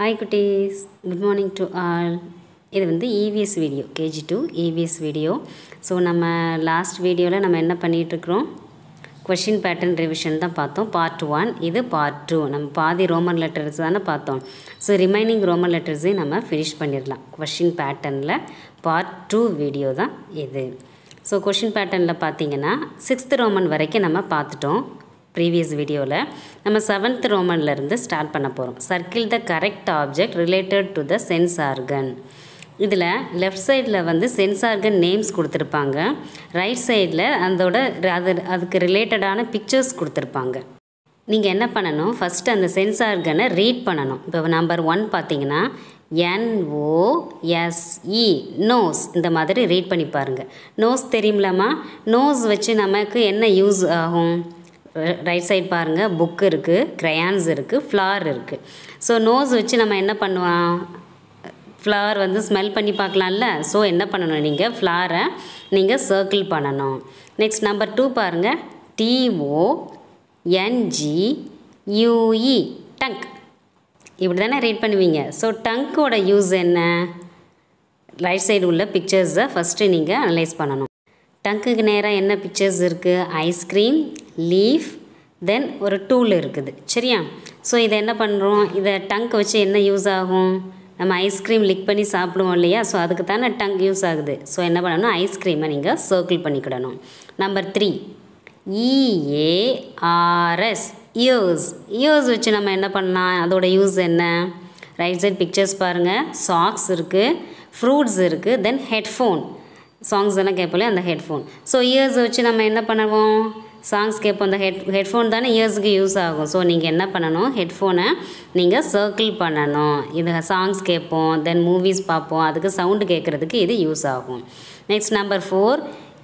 hi குட்டீஸ் good morning to all இது வந்து EVS video KG two EVS video so நம்ம லாஸ்ட் வீடியோவில் நம்ம என்ன பண்ணிகிட்ருக்குறோம் கொஷின் பேட்டர்ன் ரிவிஷன் தான் பார்த்தோம் பார்ட் ஒன் இது பார்ட் டூ நம்ம பாதி ரோமன் லெட்டர்ஸ் தானே பார்த்தோம் ஸோ ரிமைனிங் ரோமன் லெட்டர்ஸையும் நம்ம ஃபினிஷ் பண்ணிடலாம் கொஷின் பேட்டர்னில் பார்ட் டூ வீடியோ தான் இது ஸோ கொஷின் பேட்டர்னில் பார்த்தீங்கன்னா சிக்ஸ்த் ரோமன் வரைக்கும் நம்ம பார்த்துட்டோம் ப்ரீவியஸ் வீடியோவில் நம்ம செவன்த் ரோமன்லேருந்து ஸ்டார்ட் பண்ண போகிறோம் circle the correct object related to the sense organ இதில் லெஃப்ட் சைடில் வந்து சென்ஸ் ஆர்கன் நேம்ஸ் கொடுத்துருப்பாங்க ரைட் சைடில் அதோட அது அதுக்கு ரிலேட்டடான பிக்சர்ஸ் கொடுத்துருப்பாங்க நீங்கள் என்ன பண்ணணும் ஃபஸ்ட்டு அந்த சென்ஸ் ஆர்கனை ரீட் பண்ணணும் இப்போ நம்பர் ஒன் பார்த்தீங்கன்னா என்ஓஎஸ்இ நோஸ் இந்த மாதிரி ரீட் பண்ணி பாருங்கள் நோஸ் தெரியுமில்லம்மா நோஸ் வச்சு நமக்கு என்ன யூஸ் ஆகும் ரைட் சைட் பாருங்கள் புக் இருக்குது க்ரையான்ஸ் இருக்குது ஃப்ளார் இருக்குது ஸோ நோஸ் வச்சு நம்ம என்ன பண்ணுவோம் ஃப்ளவர் வந்து ஸ்மெல் பண்ணி பார்க்கலாம்ல ஸோ என்ன பண்ணணும் நீங்கள் ஃப்ளாரை நீங்கள் சர்க்கிள் பண்ணணும் நெக்ஸ்ட் நம்பர் டூ பாருங்கள் டிஓ என்ஜி யூஇ டங்க் இப்படி தானே ரீட் பண்ணுவீங்க ஸோ டங்க்கோட யூஸ் என்ன ரைட் சைடு உள்ள பிக்சர்ஸை ஃபஸ்ட்டு நீங்கள் அனலைஸ் பண்ணணும் டங்க்குக்கு நேராக என்ன பிக்சர்ஸ் இருக்குது ஐஸ்கிரீம் லீஃப் தென் ஒரு டூல் இருக்குது சரியா ஸோ இதை என்ன பண்ணுறோம் இதை டங்க் வச்சு என்ன யூஸ் ஆகும் நம்ம ஐஸ்கிரீம் லிக் பண்ணி சாப்பிடுவோம் இல்லையா ஸோ அதுக்கு தானே டங்க் யூஸ் ஆகுது ஸோ என்ன பண்ணணும் ஐஸ்கிரீமை நீங்கள் சர்க்கிள் பண்ணிக்கிடணும் number three E A R S ears ears வச்சு நம்ம என்ன பண்ணலாம் அதோட யூஸ் என்ன ரைட் சைட் பிக்சர்ஸ் பாருங்கள் சாக்ஸ் இருக்குது ஃப்ரூட்ஸ் இருக்குது தென் ஹெட்ஃபோன் சாங்ஸ் எல்லாம் கேட்போம்ல அந்த ஹெட்ஃபோன் ஸோ இயர்ஸ் வச்சு நம்ம என்ன பண்ணுவோம் சாங்ஸ் கேட்போம் அந்த ஹெட் ஹெட்ஃபோன் தானே இயர்ஸுக்கு யூஸ் ஆகும் ஸோ நீங்கள் என்ன பண்ணணும் ஹெட்ஃபோனை நீங்கள் சர்க்கிள் பண்ணணும் இது சாங்ஸ் கேட்போம் தென் மூவிஸ் பார்ப்போம் அதுக்கு சவுண்டு கேட்குறதுக்கு இது யூஸ் ஆகும் next number four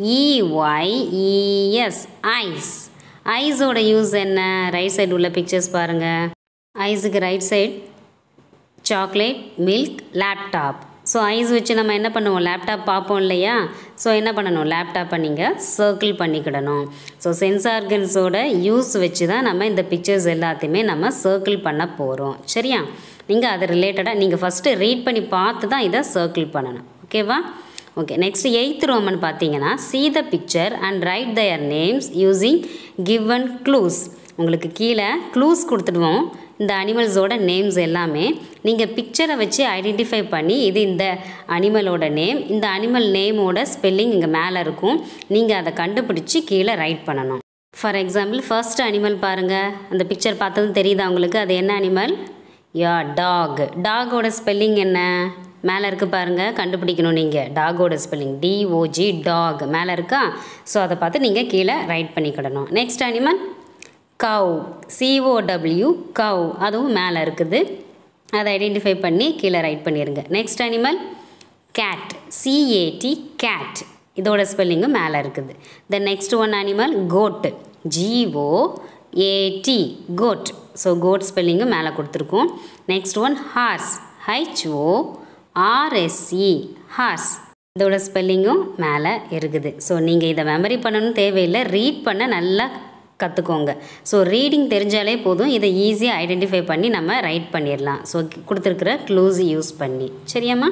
E Y E S eyes ஐஸோட யூஸ் என்ன ரைட் சைடு உள்ள பிக்சர்ஸ் பாருங்கள் ஐஸுக்கு right side chocolate milk laptop so eyes வச்சு நம்ம என்ன பண்ணுவோம் லேப்டாப் பார்ப்போம் இல்லையா ஸோ என்ன பண்ணணும் லேப்டாப்பை நீங்கள் சர்க்கிள் பண்ணிக்கிடணும் ஸோ சென்ஸ் ஆர்கன்ஸோட யூஸ் வச்சு தான் நம்ம இந்த பிக்சர்ஸ் எல்லாத்தையுமே நம்ம சர்க்கிள் பண்ண போகிறோம் சரியா நீங்கள் அது ரிலேட்டடாக நீங்கள் ஃபஸ்ட்டு ரீட் பண்ணி பார்த்து தான் இதை சர்க்கிள் பண்ணணும் ஓகேவா ஓகே நெக்ஸ்ட் எயித் ரோமன் பார்த்தீங்கன்னா see the picture and write their names using given clues உங்களுக்கு கீழே க்ளூஸ் கொடுத்துடுவோம் இந்த அனிமல்ஸோட நேம்ஸ் எல்லாமே நீங்கள் பிக்சரை வச்சு ஐடென்டிஃபை பண்ணி இது இந்த அனிமலோட நேம் இந்த அனிமல் நேமோட ஸ்பெல்லிங் இங்கே மேலே இருக்கும் நீங்கள் அதை கண்டுபிடிச்சி கீழே ரைட் பண்ணணும் ஃபார் எக்ஸாம்பிள் ஃபர்ஸ்ட் அனிமல் பாருங்கள் அந்த பிக்சர் பார்த்ததும் தெரியுதா உங்களுக்கு அது என்ன அனிமல் யா டாக் டாகோட ஸ்பெல்லிங் என்ன மேலே இருக்குது பாருங்கள் கண்டுபிடிக்கணும் நீங்கள் டாகோட ஸ்பெல்லிங் டிஓஜி டாக் மேலே இருக்கா ஸோ அதை பார்த்து நீங்கள் கீழே ரைட் பண்ணிக்கிடணும் next animal cow C O W cow அதுவும் மேலே இருக்குது அதை ஐடென்டிஃபை பண்ணி கீழே ரைட் பண்ணிடுங்க next animal cat C A T cat இதோட ஸ்பெல்லிங்கும் மேலே இருக்குது then next one animal goat G O A T goat so goat ஸ்பெல்லிங்கும் மேலே கொடுத்துருக்கோம் next one horse H O R S E horse இதோட ஸ்பெல்லிங்கும் மேலே இருக்குது ஸோ நீங்கள் இதை மெமரி பண்ணணும் தேவையில்லை ரீட் பண்ண நல்லா கற்றுக்கோங்க ஸோ ரீடிங் தெரிஞ்சாலே போதும் இதை ஈஸியாக ஐடென்டிஃபை பண்ணி நம்ம ரைட் பண்ணிடலாம் ஸோ கொடுத்துருக்குற க்ளூஸ் யூஸ் பண்ணி சரியாம்மா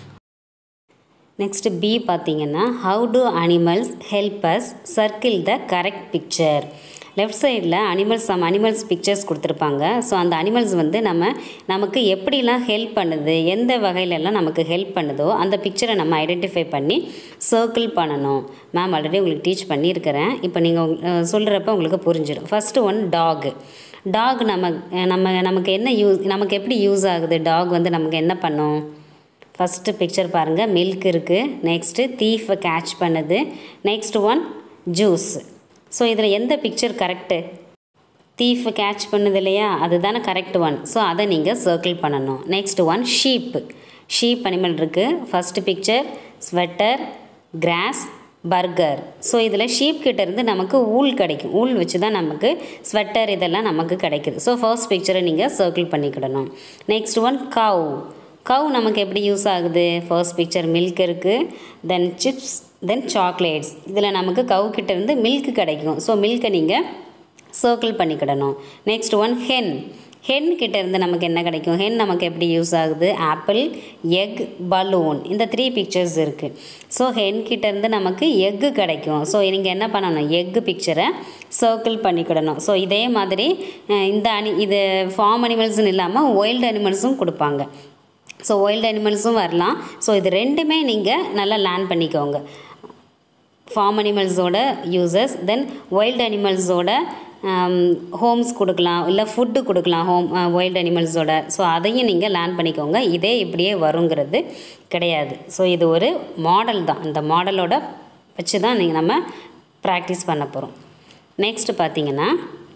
நெக்ஸ்ட் பி பார்த்தீங்கன்னா how do animals help us circle the correct picture left சைடில் அனிமல்ஸ் சம் அனிமல்ஸ் பிக்சர்ஸ் கொடுத்துருப்பாங்க ஸோ அந்த அனிமல்ஸ் வந்து நம்ம நமக்கு எப்படிலாம் ஹெல்ப் பண்ணுது எந்த வகையிலலாம் நமக்கு ஹெல்ப் பண்ணுதோ அந்த பிக்சரை நம்ம ஐடென்டிஃபை பண்ணி சர்க்கிள் பண்ணணும் மேம் ஆல்ரெடி உங்களுக்கு டீச் பண்ணியிருக்கிறேன் இப்போ நீங்கள் சொல்கிறப்ப உங்களுக்கு புரிஞ்சிடும் ஃபஸ்ட்டு ஒன் டாக் டாக் நம்ம நம்ம நமக்கு என்ன யூஸ் நமக்கு எப்படி யூஸ் ஆகுது டாக் வந்து நமக்கு என்ன பண்ணும் ஃபஸ்ட்டு பிக்சர் பாருங்கள் மில்க் இருக்குது நெக்ஸ்ட்டு தீஃபை கேட்ச் பண்ணுது நெக்ஸ்ட் ஒன் ஜூஸ் ஸோ இதில் எந்த பிக்சர் கரெக்டு தீஃப் கேட்ச் பண்ணுது இல்லையா அதுதானே கரெக்ட் ஒன் ஸோ அதை நீங்கள் சர்க்கிள் பண்ணணும் next one sheep sheep animal இருக்குது first picture sweater grass burger so இதில் ஷீப் கிட்டேருந்து நமக்கு ஊல் கிடைக்கும் ஊல் வச்சு தான் நமக்கு ஸ்வெட்டர் இதெல்லாம் நமக்கு கிடைக்குது ஸோ ஃபர்ஸ்ட் பிக்சரை நீங்கள் சர்க்கிள் பண்ணிக்கிடணும் நெக்ஸ்ட் ஒன் கவ் கவ் நமக்கு எப்படி யூஸ் ஆகுது ஃபர்ஸ்ட் பிக்சர் மில்க் இருக்குது தென் சிப்ஸ் தென் சாக்லேட்ஸ் இதில் நமக்கு கவு கிட்டேருந்து மில்க் கிடைக்கும் ஸோ மில்கை நீங்கள் சர்க்கிள் பண்ணிக்கிடணும் நெக்ஸ்ட் ஒன் ஹென் ஹென் கிட்ட இருந்து நமக்கு என்ன கிடைக்கும் ஹென் நமக்கு எப்படி யூஸ் ஆகுது ஆப்பிள் எக் பலூன் இந்த த்ரீ பிக்சர்ஸ் இருக்குது ஸோ ஹென் கிட்ட இருந்து நமக்கு எக்கு கிடைக்கும் ஸோ நீங்கள் என்ன பண்ணணும் எக்கு பிக்சரை சர்க்கிள் பண்ணிக்கிடணும் ஸோ இதே மாதிரி அஹ், இந்த அனி இது ஃபார்ம் அனிமல்ஸ்னு இல்லாமல் ஒயில்டு அனிமல்ஸும் கொடுப்பாங்க ஸோ ஒயில்டு அனிமல்ஸும் வரலாம் ஸோ இது ரெண்டுமே நீங்கள் நல்லா லேர்ன் பண்ணிக்கோங்க ஃபார்ம் அனிமல்ஸோட யூசஸ் தென் வைல்டு அனிமல்ஸோட ஹோம்ஸ் கொடுக்கலாம் இல்லை ஃபுட்டு கொடுக்கலாம் ஹோம் வைல்டு அனிமல்ஸோட ஸோ அதையும் நீங்கள் லேர்ன் பண்ணிக்கோங்க இதே இப்படியே வருங்கிறது கிடையாது ஸோ இது ஒரு மாடல் தான் இந்த மாடலோட வச்சு தான் நீங்கள் நம்ம ப்ராக்டிஸ் பண்ண போகிறோம் நெக்ஸ்ட் பார்த்தீங்கன்னா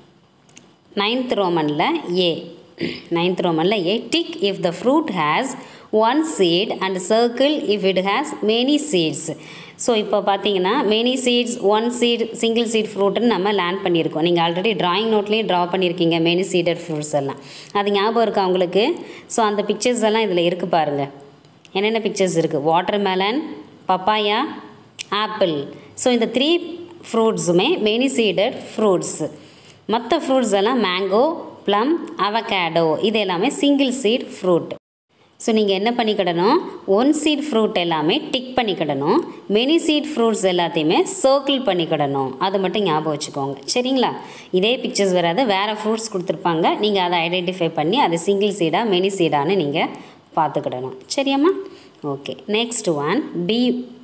நைன்த் ரோமனில் ஏ நைன்த் ரோமனில் A tick if the fruit has one seed and circle if it has many seeds so இப்போ பார்த்தீங்கன்னா many seeds one seed single seed ஃப்ரூட்டுன்னு நம்ம லேர்ன் பண்ணியிருக்கோம் நீங்கள் ஆல்ரெடி டிராயிங் நோட்லேயும் ட்ரா பண்ணியிருக்கீங்க மெனி சீடட் ஃப்ரூட்ஸ் எல்லாம் அது ஞாபகம் இருக்கா உங்களுக்கு ஸோ அந்த பிக்சர்ஸ் எல்லாம் இதில் இருக்குது பாருங்கள் என்னென்ன பிக்சர்ஸ் இருக்குது watermelon papaya apple so இந்த த்ரீ ஃப்ரூட்ஸுமே மெனி சீடட் ஃப்ரூட்ஸு மற்ற ஃப்ரூட்ஸ் எல்லாம் மேங்கோ ப்ளம் அவகேடோ இது எல்லாமே சிங்கிள் சீட் ஃப்ரூட் ஸோ நீங்கள் என்ன பண்ணிக்கிடணும் ஒன் சீட் ஃப்ரூட் எல்லாமே டிக் பண்ணிக்கிடணும் மெனி சீட் ஃப்ரூட்ஸ் எல்லாத்தையுமே சர்க்கிள் பண்ணிக்கிடணும் அது மட்டும் ஞாபகம் வச்சுக்கோங்க சரிங்களா இதே பிக்சர்ஸ் வராது வேறு ஃப்ரூட்ஸ் கொடுத்துருப்பாங்க நீங்கள் அதை ஐடென்டிஃபை பண்ணி அது சிங்கிள் சீடாக மெனி சீடான்னு நீங்கள் பார்த்துக்கிடணும் சரியாம்மா ஓகே நெக்ஸ்ட் ஒன் பி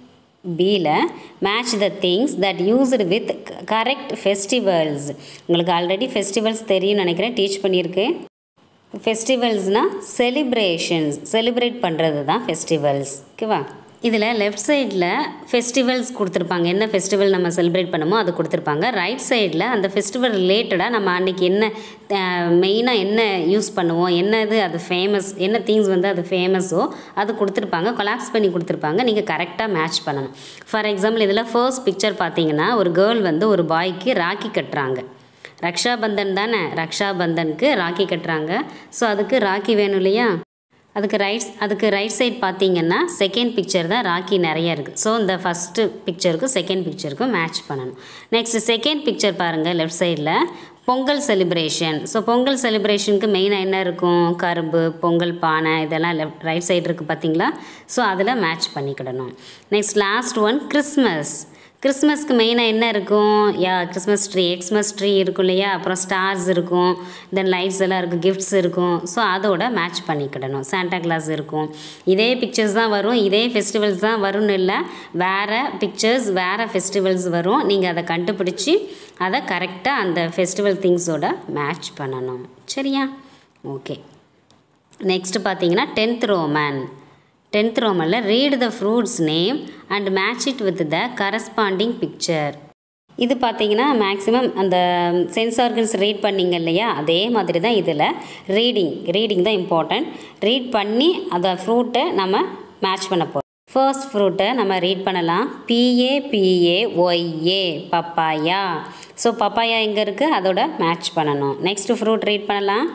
பியில் match the things that used with correct festivals உங்களுக்கு ஆல்ரெடி ஃபெஸ்டிவல்ஸ் தெரியும்னு நினைக்கிறேன் டீச் பண்ணியிருக்கேன் ஃபெஸ்டிவல்ஸ்னால் செலிப்ரேஷன்ஸ் செலிப்ரேட் பண்ணுறது தான் ஃபெஸ்டிவல்ஸ் ஓகேவா இதில் லெஃப்ட் சைடில் ஃபெஸ்டிவல்ஸ் கொடுத்துருப்பாங்க என்ன ஃபெஸ்டிவல் நம்ம செலிப்ரேட் பண்ணமோ அது கொடுத்துருப்பாங்க ரைட் சைடில் அந்த ஃபெஸ்டிவல் ரிலேட்டடாக நம்ம அன்றைக்கி என்ன மெயினாக என்ன யூஸ் பண்ணுவோம் என்னது அது ஃபேமஸ் என்ன திங்ஸ் வந்து அது ஃபேமஸோ அது கொடுத்துருப்பாங்க கொலாப்ஸ் பண்ணி கொடுத்துருப்பாங்க நீங்கள் கரெக்டாக மேட்ச் பண்ணணும் ஃபார் எக்ஸாம்பிள் இதில் ஃபர்ஸ்ட் பிக்சர் பார்த்தீங்கன்னா ஒரு கேர்ள் வந்து ஒரு பாய்க்கு ராக்கி கட்டுறாங்க ரக்ஷாபந்தன் தானே ரக்ஷாபந்தனுக்கு ராக்கி கட்டுறாங்க ஸோ அதுக்கு ராக்கி வேணும் இல்லையா அதுக்கு ரைட் அதுக்கு ரைட் சைட் பார்த்தீங்கன்னா செகண்ட் பிக்சர் தான் ராக்கி நிறைய இருக்குது ஸோ இந்த ஃபஸ்ட்டு பிக்சருக்கும் செகண்ட் பிக்சருக்கும் மேட்ச் பண்ணணும் நெக்ஸ்ட் செகண்ட் பிக்சர் பாருங்கள் லெஃப்ட் சைடில் பொங்கல் செலிப்ரேஷன் ஸோ பொங்கல் செலிப்ரேஷனுக்கு மெயினாக என்ன இருக்கும் கரும்பு பொங்கல் பானை இதெல்லாம் லெஃப்ட் ரைட் சைடு இருக்குது பார்த்தீங்களா ஸோ அதில் மேட்ச் பண்ணிக்கிடணும் நெக்ஸ்ட் லாஸ்ட் ஒன் கிறிஸ்மஸ் கிறிஸ்மஸ்க்கு மெயினாக என்ன இருக்கும் yeah Christmas tree Xmas tree இருக்கும் இல்லையா அப்புறம் ஸ்டார்ஸ் இருக்கும் தென் லைட்ஸ் எல்லாம் இருக்கும் கிஃப்ட்ஸ் இருக்கும் ஸோ அதோட மேட்ச் பண்ணிக்கிடணும் சாண்டா கிளாஸ் இருக்கும் இதே பிக்சர்ஸ் தான் வரும் இதே ஃபெஸ்டிவல்ஸ் தான் வரும்னு இல்லை வேறு பிக்சர்ஸ் வேறு ஃபெஸ்டிவல்ஸ் வரும் நீங்கள் அதை கண்டுபிடிச்சி அதை கரெக்டாக அந்த ஃபெஸ்டிவல் திங்ஸோட மேட்ச் பண்ணணும் சரியா ஓகே நெக்ஸ்ட் பார்த்தீங்கன்னா டென்த் ரோமன் டென்த் ரோமனில் read the fruits name and match it with the corresponding picture இது பார்த்தீங்கன்னா மேக்ஸிமம் அந்த சென்ஸ் ஆர்கன்ஸ் ரீட் பண்ணீங்க இல்லையா அதே மாதிரி தான் இதில் ரீடிங் ரீடிங் தான் இம்பார்ட்டண்ட் ரீட் பண்ணி அந்த ஃப்ரூட்டை நம்ம மேட்ச் பண்ண போகிறோம் ஃபர்ஸ்ட் ஃப்ரூட்டை நம்ம ரீட் பண்ணலாம் P A P A Y A papaya so papaya எங்கே இருக்குது அதோட மேட்ச் பண்ணணும் நெக்ஸ்ட் ஃப்ரூட் ரீட் பண்ணலாம்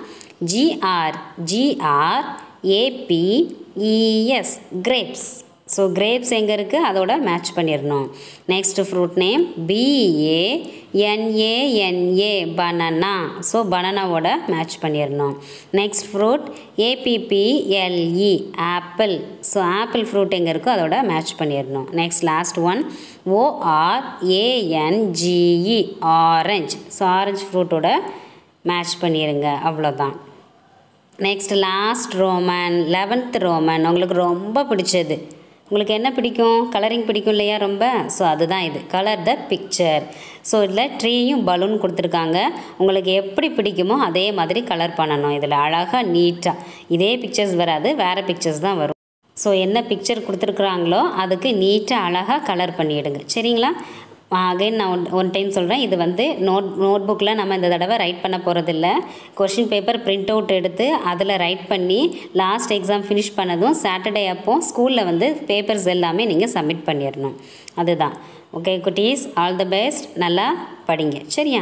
G R G R A P E S grapes so grapes எங்கே இருக்குது அதோட மேட்ச் பண்ணிடணும் next fruit name B A N A N A banana so பனானாவோட மேட்ச் பண்ணிடணும் next fruit A P P L E apple so apple fruit எங்கே இருக்கோ அதோட மேட்ச் பண்ணிடணும் next last one O R A N G E orange so orange ஃப்ரூட்டோட மேட்ச் பண்ணிடுங்க அவ்வளோதான் next last Roman eleventh Roman உங்களுக்கு ரொம்ப பிடிச்சது உங்களுக்கு என்ன பிடிக்கும் கலரிங் பிடிக்கும் இல்லையா ரொம்ப ஸோ அதுதான் இது கலர் த பிக்சர் ஸோ இதில் ட்ரீயும் பலூன் கொடுத்துருக்காங்க உங்களுக்கு எப்படி பிடிக்குமோ அதே மாதிரி கலர் பண்ணணும் இதில் அழகாக நீட்டாக இதே பிக்சர்ஸ் வராது வேறு பிக்சர்ஸ் தான் வரும் ஸோ என்ன பிக்சர் கொடுத்துருக்குறாங்களோ அதுக்கு நீட்டாக அழகாக கலர் பண்ணிவிடுங்க சரிங்களா அகைன் நான் ஒன் ஒன் டைம் சொல்கிறேன் இது வந்து நோட் நோட் புக்கில் நம்ம இந்த தடவை ரைட் பண்ண போகிறதில்ல கொஷின் பேப்பர் பிரிண்ட் அவுட் எடுத்து அதில் ரைட் பண்ணி லாஸ்ட் எக்ஸாம் ஃபினிஷ் பண்ணதும் சாட்டர்டே அப்போ ஸ்கூலில் வந்து பேப்பர்ஸ் எல்லாமே நீங்கள் சப்மிட் பண்ணிடணும் அதுதான் ஓகே குட்டீஸ் ஆல் த பெஸ்ட் நல்லா படிங்க சரியா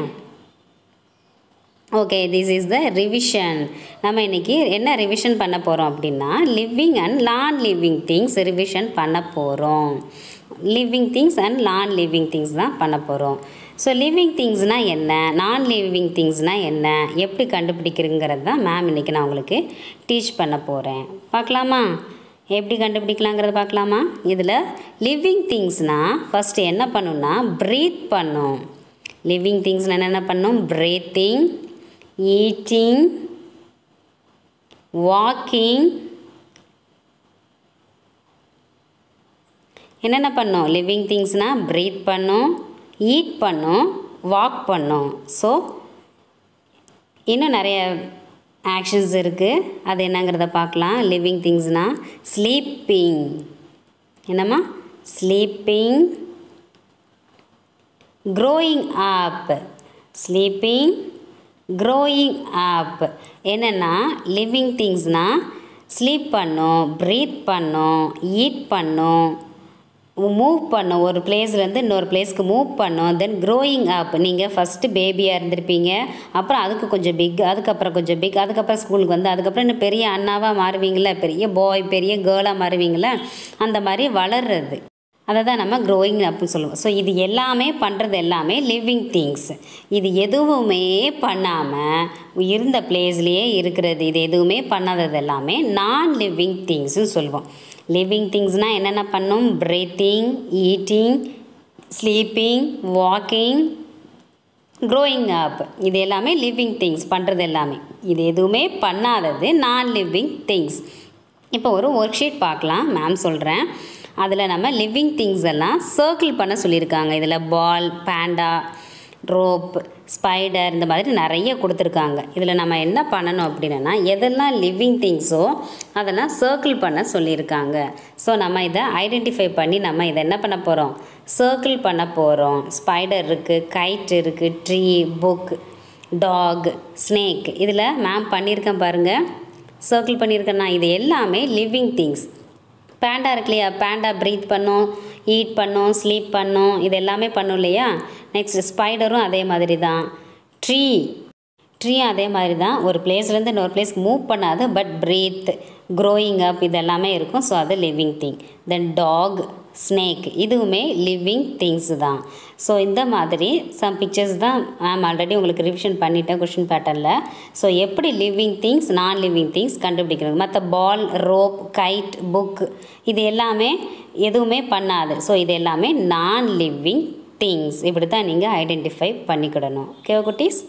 okay this is the revision நம்ம இன்றைக்கி என்ன ரிவிஷன் பண்ண போகிறோம் அப்படின்னா living and non living things revision பண்ண போகிறோம் living things and non living things தான் பண்ண போகிறோம் ஸோ லிவிங் திங்ஸ்னால் என்ன நான் லிவிங் திங்ஸ்னால் என்ன எப்படி கண்டுபிடிக்கிறதுங்கிறது தான் மேம் இன்றைக்கி நான் உங்களுக்கு டீச் பண்ண போகிறேன் பார்க்கலாமா எப்படி கண்டுபிடிக்கலாங்கிறத பார்க்கலாமா இதில் லிவிங் திங்ஸ்னால் ஃபஸ்ட்டு என்ன பண்ணுன்னா ப்ரீத் பண்ணும் லிவிங் திங்ஸ்னால் என்னென்ன பண்ணும் ப்ரீத்திங் ஈட்டிங் வாக்கிங் என்னென்ன பண்ணும் லிவிங் திங்ஸ்னால் ப்ரீத் பண்ணும் ஈட் பண்ணும் வாக் பண்ணும் ஸோ இன்னும் நிறைய ஆக்ஷன்ஸ் இருக்குது அது என்னங்கிறத பார்க்கலாம் லிவிங் திங்ஸ்னால் ஸ்லீப்பிங் என்னம்மா sleeping growing up sleeping growing up என்னென்னா லிவிங் திங்ஸ்னால் ஸ்லீப் பண்ணும் ப்ரீத் பண்ணும் ஈட் பண்ணும் மூவ் பண்ணும் ஒரு பிளேஸ்லேருந்து இன்னொரு பிளேஸ்க்கு மூவ் பண்ணும் தென் க்ரோயிங் அப் நீங்கள் ஃபஸ்ட்டு பேபியாக இருந்திருப்பீங்க அப்புறம் அதுக்கு கொஞ்சம் பிக் அதுக்கப்புறம் கொஞ்சம் பிக் அதுக்கப்புறம் ஸ்கூலுக்கு வந்து அதுக்கப்புறம் இன்னும் பெரிய அண்ணாவாக மாறுவீங்களே பெரிய பாய் பெரிய கேர்ளாக மாறுவீங்களே அந்த மாதிரி வளர்றது அதை தான் நம்ம க்ரோயிங் அப்படின்னு சொல்லுவோம் ஸோ இது எல்லாமே பண்ணுறது எல்லாமே லிவிங் திங்ஸ் இது எதுவுமே பண்ணாமல் இருந்த பிளேஸ்லேயே இருக்கிறது இது எதுவுமே பண்ணாதது எல்லாமே நான் லிவிங் திங்ஸ்னு சொல்லுவோம் லிவிங் திங்ஸ்னால் என்னென்ன பண்ணும் breathing eating sleeping walking growing up இது எல்லாமே லிவிங் திங்ஸ் பண்ணுறது எல்லாமே இது எதுவுமே பண்ணாதது நான் லிவிங் திங்ஸ் இப்போ ஒரு ஒர்க் ஷீட் பார்க்கலாம் மேம் சொல்கிறேன் அதில் நம்ம லிவிங் திங்ஸ் எல்லாம் சர்க்கிள் பண்ண சொல்லியிருக்காங்க இதில் பால் பேண்டா ரோப் ஸ்பைடர் இந்த மாதிரி நிறைய கொடுத்துருக்காங்க இதில் நம்ம என்ன பண்ணணும் அப்படின்னா எதெல்லாம் லிவிங் திங்ஸோ அதெல்லாம் சர்க்கிள் பண்ண சொல்லியிருக்காங்க ஸோ நம்ம இதை ஐடென்டிஃபை பண்ணி நம்ம இதை என்ன பண்ண போகிறோம் சர்க்கிள் பண்ண போகிறோம் ஸ்பைடர் இருக்குது கைட் இருக்குது ட்ரீ புக் டாக் ஸ்னேக் இதில் மேம் பண்ணியிருக்கேன் பாருங்கள் சர்க்கிள் பண்ணியிருக்கேன்னா இது எல்லாமே லிவிங் திங்ஸ் பேண்டா இருக்கு இல்லையா பேண்டா ப்ரீத் பண்ணும் ஈட் பண்ணும் ஸ்லீப் பண்ணும் இது எல்லாமே பண்ணும் இல்லையா நெக்ஸ்ட் ஸ்பைடரும் அதே மாதிரி தான் ட்ரீ ட்ரீயும் அதே மாதிரி தான் ஒரு பிளேஸ்லேருந்து இன்னொரு பிளேஸ்க்கு மூவ் பண்ணாது பட் ப்ரீத் க்ரோயிங் அப் இது எல்லாமே இருக்கும் ஸோ அது living thing then dog snake இதுவுமே லிவிங் திங்ஸ் தான் ஸோ இந்த மாதிரி சம் பிக்சர்ஸ் தான் மேம் ஆல்ரெடி உங்களுக்கு ரிவிஷன் பண்ணிட்டேன் கொஷின் பேட்டர்னில் ஸோ எப்படி living things non living things கண்டுபிடிக்கிறது மற்ற பால் ரோப் கைட் புக் இது எல்லாமே எதுவுமே பண்ணாது ஸோ இது எல்லாமே நான் லிவிங் திங்ஸ் இப்படி தான் நீங்கள் ஐடென்டிஃபை பண்ணிக்கிடணும் ஓகேவா குட்டீஸ்